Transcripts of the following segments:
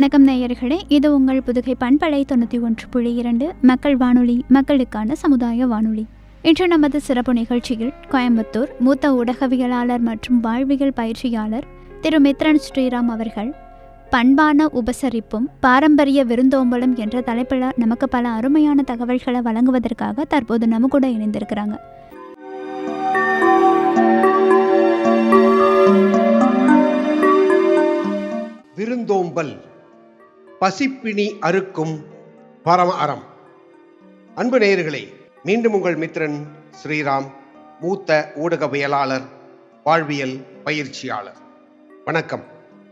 வணக்கம் நேயர்களே இது உங்கள் புதுகை பண்பலை தொண்ணூற்றி ஒன்று புள்ளி இரண்டு மக்கள் வானொலி மக்களுக்கான சமுதாய வானொலி இன்று நமது சிறப்பு நிகழ்ச்சியில் கோயம்புத்தூர் மூத்த ஊடகவியலாளர் மற்றும் வாழ்வியல் பயிற்சியாளர் திரு மித்ரன் ஸ்ரீராம் அவர்கள் பண்பான உபசரிப்பும் பாரம்பரிய விருந்தோம்பலும் என்ற தலைப்பில் நமக்கு பல அருமையான தகவல்களை வழங்குவதற்காக தற்போது நம்ம கூட இணைந்திருக்கிறாங்க விருந்தோம்பல் பசிப்பிணி அறுக்கும் பரம அறம் அன்பு நேயர்களே மீண்டும் உங்கள் மித்ரன் ஸ்ரீராம் மூத்த ஊடகவியலாளர் வாழ்வியல் பயிற்சியாளர் வணக்கம்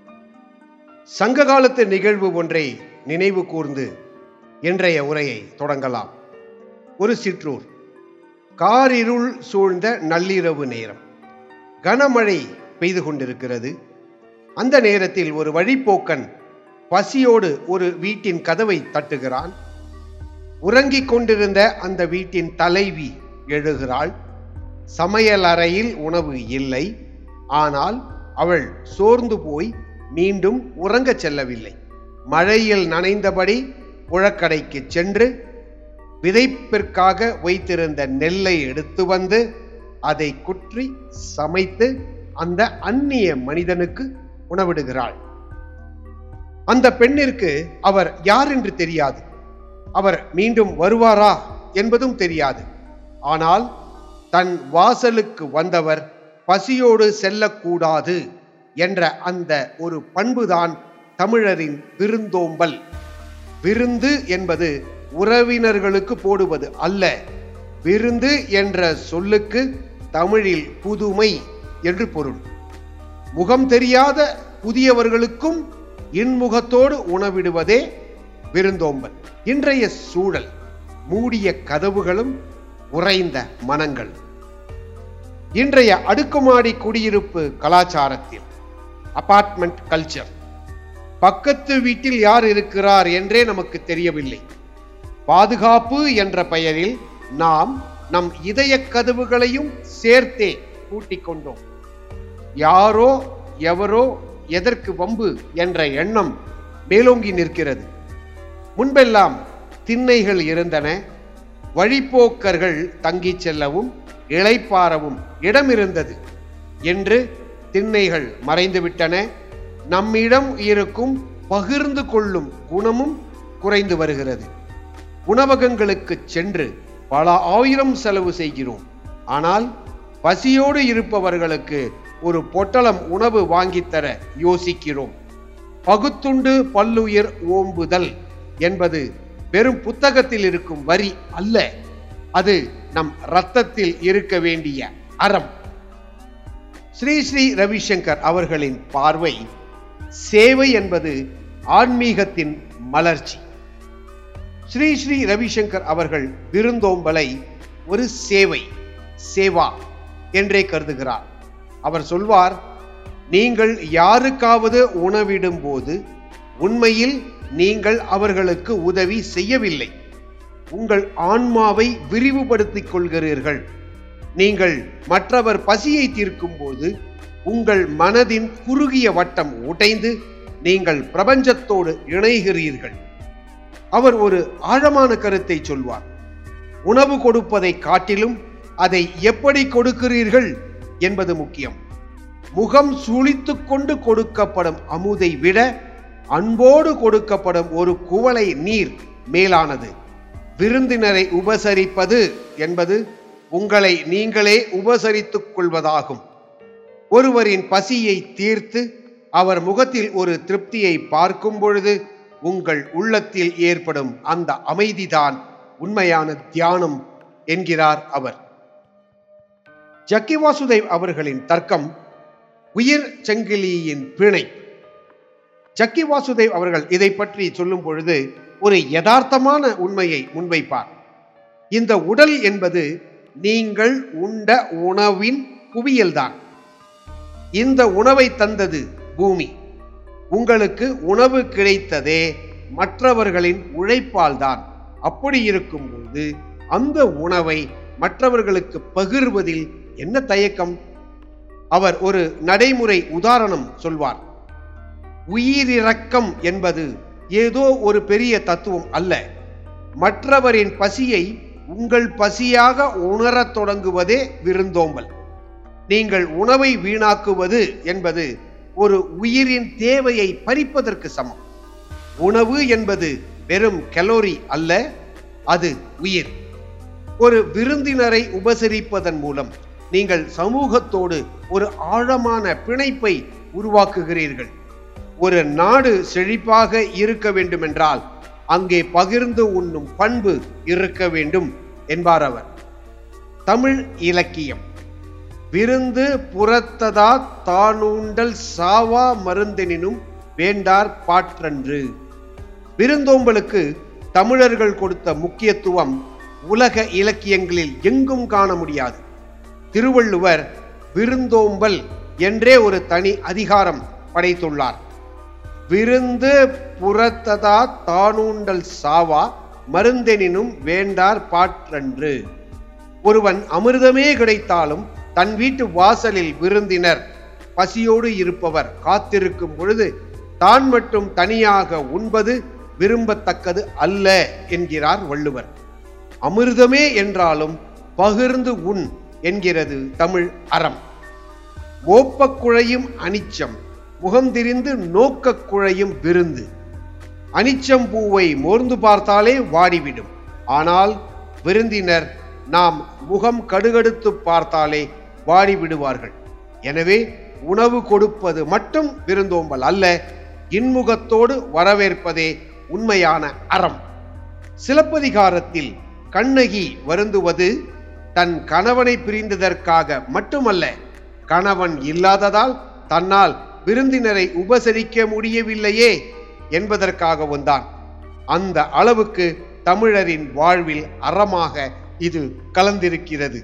சங்க காலத்து நிகழ்வு ஒன்றை நினைவு கூர்ந்து இன்றைய உரையை தொடங்கலாம் ஒரு சிற்றூர் காரிருள் சூழ்ந்த நள்ளிரவு நேரம் கனமழை பெய்து கொண்டிருக்கிறது அந்த நேரத்தில் ஒரு வழிப்போக்கன் பசியோடு ஒரு வீட்டின் கதவை தட்டுகிறான் உறங்கிக் கொண்டிருந்த அந்த வீட்டின் தலைவி எழுகிறாள் சமையல் அறையில் உணவு இல்லை ஆனால் அவள் சோர்ந்து போய் மீண்டும் உறங்கச் செல்லவில்லை மழையில் நனைந்தபடி புழக்கடைக்கு சென்று விதைப்பிற்காக வைத்திருந்த நெல்லை எடுத்து வந்து அதை குற்றி சமைத்து அந்த அந்நிய மனிதனுக்கு உணவிடுகிறாள் அந்த பெண்ணிற்கு அவர் யார் என்று தெரியாது அவர் மீண்டும் வருவாரா என்பதும் தெரியாது ஆனால் தன் வாசலுக்கு வந்தவர் பசியோடு செல்லக்கூடாது என்ற அந்த ஒரு பண்புதான் தமிழரின் விருந்தோம்பல் விருந்து என்பது உறவினர்களுக்கு போடுவது அல்ல விருந்து என்ற சொல்லுக்கு தமிழில் புதுமை என்று பொருள் முகம் தெரியாத புதியவர்களுக்கும் இன்முகத்தோடு உணவிடுவதே விருந்தோம்பல் இன்றைய சூழல் மூடிய கதவுகளும் உறைந்த மனங்கள் இன்றைய அடுக்குமாடி குடியிருப்பு கலாச்சாரத்தில் அபார்ட்மெண்ட் கல்ச்சர் பக்கத்து வீட்டில் யார் இருக்கிறார் என்றே நமக்கு தெரியவில்லை பாதுகாப்பு என்ற பெயரில் நாம் நம் இதய கதவுகளையும் சேர்த்தே பூட்டிக் கொண்டோம் யாரோ எவரோ எதற்கு வம்பு என்ற எண்ணம் மேலோங்கி நிற்கிறது முன்பெல்லாம் திண்ணைகள் இருந்தன வழிப்போக்கர்கள் தங்கிச் செல்லவும் இளைப்பாறவும் இடம் இருந்தது என்று திண்ணைகள் மறைந்துவிட்டன நம்மிடம் இருக்கும் பகிர்ந்து கொள்ளும் குணமும் குறைந்து வருகிறது உணவகங்களுக்கு சென்று பல ஆயிரம் செலவு செய்கிறோம் ஆனால் பசியோடு இருப்பவர்களுக்கு ஒரு பொட்டலம் உணவு வாங்கித்தர யோசிக்கிறோம் பகுத்துண்டு பல்லுயிர் ஓம்புதல் என்பது வெறும் புத்தகத்தில் இருக்கும் வரி அல்ல அது நம் இரத்தத்தில் இருக்க வேண்டிய அறம் ஸ்ரீ ஸ்ரீ ரவிசங்கர் அவர்களின் பார்வை சேவை என்பது ஆன்மீகத்தின் மலர்ச்சி ஸ்ரீ ஸ்ரீ ரவிசங்கர் அவர்கள் விருந்தோம்பலை ஒரு சேவை சேவா என்றே கருதுகிறார் அவர் சொல்வார் நீங்கள் யாருக்காவது உணவிடும் போது உண்மையில் நீங்கள் அவர்களுக்கு உதவி செய்யவில்லை உங்கள் ஆன்மாவை விரிவுபடுத்திக் கொள்கிறீர்கள் நீங்கள் மற்றவர் பசியை தீர்க்கும் போது உங்கள் மனதின் குறுகிய வட்டம் உடைந்து நீங்கள் பிரபஞ்சத்தோடு இணைகிறீர்கள் அவர் ஒரு ஆழமான கருத்தை சொல்வார் உணவு கொடுப்பதை காட்டிலும் அதை எப்படி கொடுக்கிறீர்கள் என்பது முக்கியம் முகம் சுழித்துக் கொண்டு கொடுக்கப்படும் அமுதை விட அன்போடு கொடுக்கப்படும் ஒரு குவளை நீர் மேலானது விருந்தினரை உபசரிப்பது என்பது உங்களை நீங்களே உபசரித்துக் கொள்வதாகும் ஒருவரின் பசியை தீர்த்து அவர் முகத்தில் ஒரு திருப்தியை பார்க்கும் பொழுது உங்கள் உள்ளத்தில் ஏற்படும் அந்த அமைதிதான் உண்மையான தியானம் என்கிறார் அவர் ஜக்கி வாசுதேவ் அவர்களின் தர்க்கம் உயிர் சங்கிலியின் பிணை ஜக்கி வாசுதேவ் அவர்கள் இதை பற்றி சொல்லும் பொழுது ஒரு யதார்த்தமான உண்மையை முன்வைப்பார் இந்த உடல் என்பது நீங்கள் உண்ட உணவின் குவியல்தான் இந்த உணவை தந்தது பூமி உங்களுக்கு உணவு கிடைத்ததே மற்றவர்களின் உழைப்பால் தான் அப்படி இருக்கும்போது அந்த உணவை மற்றவர்களுக்கு பகிர்வதில் என்ன தயக்கம் அவர் ஒரு நடைமுறை உதாரணம் சொல்வார் உயிரிரக்கம் என்பது ஏதோ ஒரு பெரிய தத்துவம் அல்ல மற்றவரின் பசியை உங்கள் பசியாக உணரத் தொடங்குவதே விருந்தோம்பல் நீங்கள் உணவை வீணாக்குவது என்பது ஒரு உயிரின் தேவையை பறிப்பதற்கு சமம் உணவு என்பது வெறும் கலோரி அல்ல அது உயிர் ஒரு விருந்தினரை உபசரிப்பதன் மூலம் நீங்கள் சமூகத்தோடு ஒரு ஆழமான பிணைப்பை உருவாக்குகிறீர்கள் ஒரு நாடு செழிப்பாக இருக்க வேண்டுமென்றால் அங்கே பகிர்ந்து உண்ணும் பண்பு இருக்க வேண்டும் என்பார் அவர் தமிழ் இலக்கியம் விருந்து புறத்ததா தானூண்டல் சாவா மருந்தெனினும் வேண்டார் பாற்றன்று விருந்தோம்பலுக்கு தமிழர்கள் கொடுத்த முக்கியத்துவம் உலக இலக்கியங்களில் எங்கும் காண முடியாது திருவள்ளுவர் விருந்தோம்பல் என்றே ஒரு தனி அதிகாரம் படைத்துள்ளார் விருந்து புறத்ததா தானூண்டல் சாவா மருந்தெனினும் வேண்டார் பாற்றன்று ஒருவன் அமிர்தமே கிடைத்தாலும் தன் வீட்டு வாசலில் விருந்தினர் பசியோடு இருப்பவர் காத்திருக்கும் பொழுது தான் மட்டும் தனியாக உண்பது விரும்பத்தக்கது அல்ல என்கிறார் வள்ளுவர் அமிர்தமே என்றாலும் பகிர்ந்து உண் என்கிறது தமிழ் அறம் மோப்பக் குழையும் அனிச்சம் முகம் திரிந்து நோக்கக் குழையும் விருந்து அனிச்சம் பூவை மோர்ந்து பார்த்தாலே வாடிவிடும் ஆனால் விருந்தினர் நாம் முகம் கடுகடுத்து பார்த்தாலே வாடி விடுவார்கள் எனவே உணவு கொடுப்பது மட்டும் விருந்தோம்பல் அல்ல இன்முகத்தோடு வரவேற்பதே உண்மையான அறம் சிலப்பதிகாரத்தில் கண்ணகி வருந்துவது தன் கணவனை பிரிந்ததற்காக மட்டுமல்ல கணவன் இல்லாததால் தன்னால் விருந்தினரை உபசரிக்க முடியவில்லையே என்பதற்காகவும் தான் அந்த அளவுக்கு தமிழரின் வாழ்வில் அறமாக இது கலந்திருக்கிறது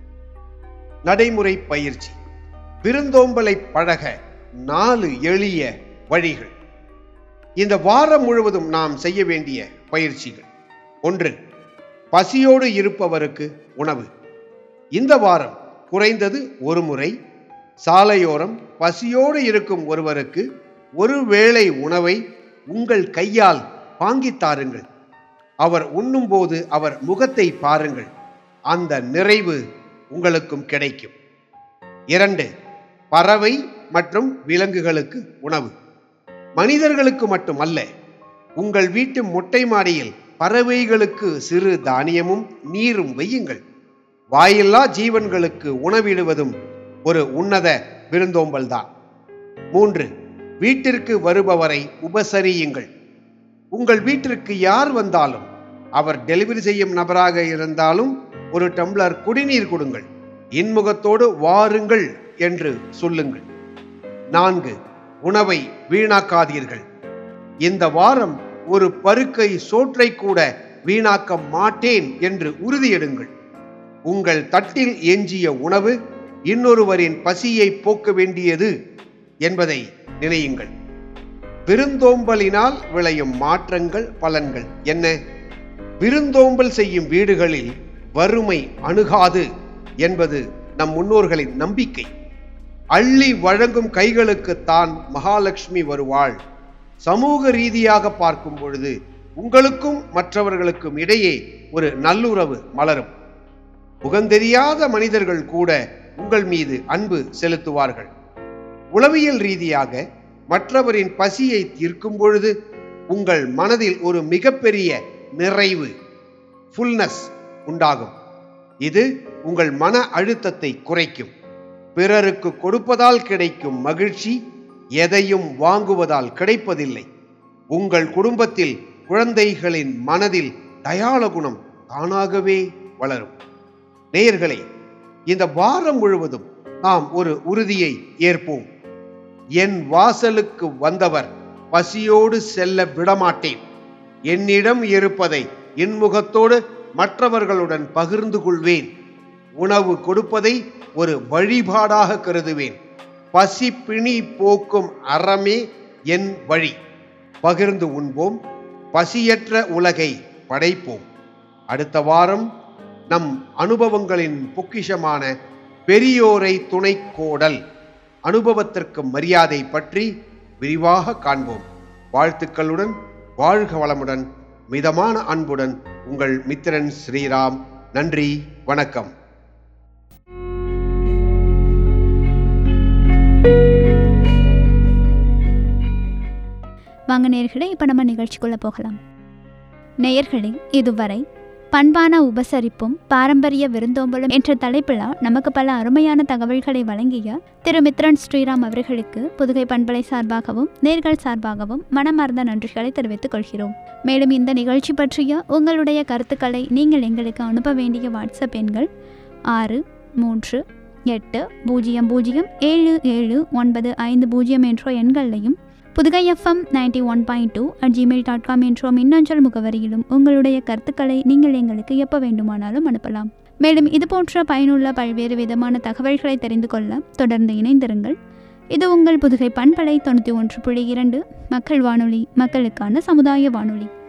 நடைமுறை பயிற்சி விருந்தோம்பலை பழக நாலு எளிய வழிகள் இந்த வாரம் முழுவதும் நாம் செய்ய வேண்டிய பயிற்சிகள் ஒன்று பசியோடு இருப்பவருக்கு உணவு இந்த வாரம் குறைந்தது ஒரு முறை சாலையோரம் பசியோடு இருக்கும் ஒருவருக்கு ஒரு வேளை உணவை உங்கள் கையால் வாங்கித் தாருங்கள் அவர் உண்ணும்போது அவர் முகத்தை பாருங்கள் அந்த நிறைவு உங்களுக்கும் கிடைக்கும் இரண்டு பறவை மற்றும் விலங்குகளுக்கு உணவு மனிதர்களுக்கு மட்டுமல்ல உங்கள் வீட்டு மொட்டை மாடியில் பறவைகளுக்கு சிறு தானியமும் நீரும் வையுங்கள் வாயில்லா ஜீவன்களுக்கு உணவிடுவதும் ஒரு உன்னத விருந்தோம்பல் தான் மூன்று வீட்டிற்கு வருபவரை உபசரியுங்கள் உங்கள் வீட்டிற்கு யார் வந்தாலும் அவர் டெலிவரி செய்யும் நபராக இருந்தாலும் ஒரு டம்ளர் குடிநீர் கொடுங்கள் இன்முகத்தோடு வாருங்கள் என்று சொல்லுங்கள் நான்கு உணவை வீணாக்காதீர்கள் இந்த வாரம் ஒரு பருக்கை சோற்றை கூட வீணாக்க மாட்டேன் என்று உறுதியெடுங்கள் உங்கள் தட்டில் எஞ்சிய உணவு இன்னொருவரின் பசியை போக்க வேண்டியது என்பதை நினையுங்கள் விருந்தோம்பலினால் விளையும் மாற்றங்கள் பலன்கள் என்ன விருந்தோம்பல் செய்யும் வீடுகளில் வறுமை அணுகாது என்பது நம் முன்னோர்களின் நம்பிக்கை அள்ளி வழங்கும் கைகளுக்குத்தான் மகாலட்சுமி வருவாள் சமூக ரீதியாக பார்க்கும் பொழுது உங்களுக்கும் மற்றவர்களுக்கும் இடையே ஒரு நல்லுறவு மலரும் முகந்தெரியாத மனிதர்கள் கூட உங்கள் மீது அன்பு செலுத்துவார்கள் உளவியல் ரீதியாக மற்றவரின் பசியை தீர்க்கும் பொழுது உங்கள் மனதில் ஒரு மிகப்பெரிய நிறைவு ஃபுல்னஸ் உண்டாகும் இது உங்கள் மன அழுத்தத்தை குறைக்கும் பிறருக்கு கொடுப்பதால் கிடைக்கும் மகிழ்ச்சி எதையும் வாங்குவதால் கிடைப்பதில்லை உங்கள் குடும்பத்தில் குழந்தைகளின் மனதில் தயாள குணம் தானாகவே வளரும் நேயர்களே இந்த வாரம் முழுவதும் நாம் ஒரு உறுதியை ஏற்போம் என் வாசலுக்கு வந்தவர் பசியோடு செல்ல விடமாட்டேன் என்னிடம் இருப்பதை இன்முகத்தோடு மற்றவர்களுடன் பகிர்ந்து கொள்வேன் உணவு கொடுப்பதை ஒரு வழிபாடாக கருதுவேன் பசி பிணி போக்கும் அறமே என் வழி பகிர்ந்து உண்போம் பசியற்ற உலகை படைப்போம் அடுத்த வாரம் நம் அனுபவங்களின் பொக்கிஷமான பெரியோரை துணை கோடல் அனுபவத்திற்கு மரியாதை பற்றி விரிவாக காண்போம் வாழ்த்துக்களுடன் வாழ்க வளமுடன் மிதமான அன்புடன் உங்கள் மித்திரன் ஸ்ரீராம் நன்றி வணக்கம் வாங்க நேயர்களே இப்போ நம்ம நிகழ்ச்சிக்குள்ளே போகலாம் நேயர்களே இதுவரை பண்பான உபசரிப்பும் பாரம்பரிய விருந்தோம்பலும் என்ற தலைப்பில் நமக்கு பல அருமையான தகவல்களை வழங்கிய திரு மித்ரன் ஸ்ரீராம் அவர்களுக்கு புதுகை பண்பலை சார்பாகவும் நேர்கள் சார்பாகவும் மனமார்ந்த நன்றிகளை தெரிவித்துக் கொள்கிறோம் மேலும் இந்த நிகழ்ச்சி பற்றிய உங்களுடைய கருத்துக்களை நீங்கள் எங்களுக்கு அனுப்ப வேண்டிய வாட்ஸ்அப் எண்கள் ஆறு மூன்று எட்டு பூஜ்ஜியம் பூஜ்ஜியம் ஏழு ஏழு ஒன்பது ஐந்து பூஜ்ஜியம் என்ற எண்களையும் Pudugai FM ninety one point two at Gmail dot com என்ற மின்னஞ்சல் முகவரியிலும் உங்களுடைய கருத்துக்களை நீங்கள் எங்களுக்கு எப்போ வேண்டுமானாலும் அனுப்பலாம் மேலும் இது போன்ற பயனுள்ள பல்வேறு விதமான தகவல்களை தெரிந்து கொள்ள தொடர்ந்து இணைந்திருங்கள் இது உங்கள் புதுகை பண்பலை தொண்ணூற்றி ஒன்று புள்ளி இரண்டு மக்கள் வானொலி மக்களுக்கான சமுதாய வானொலி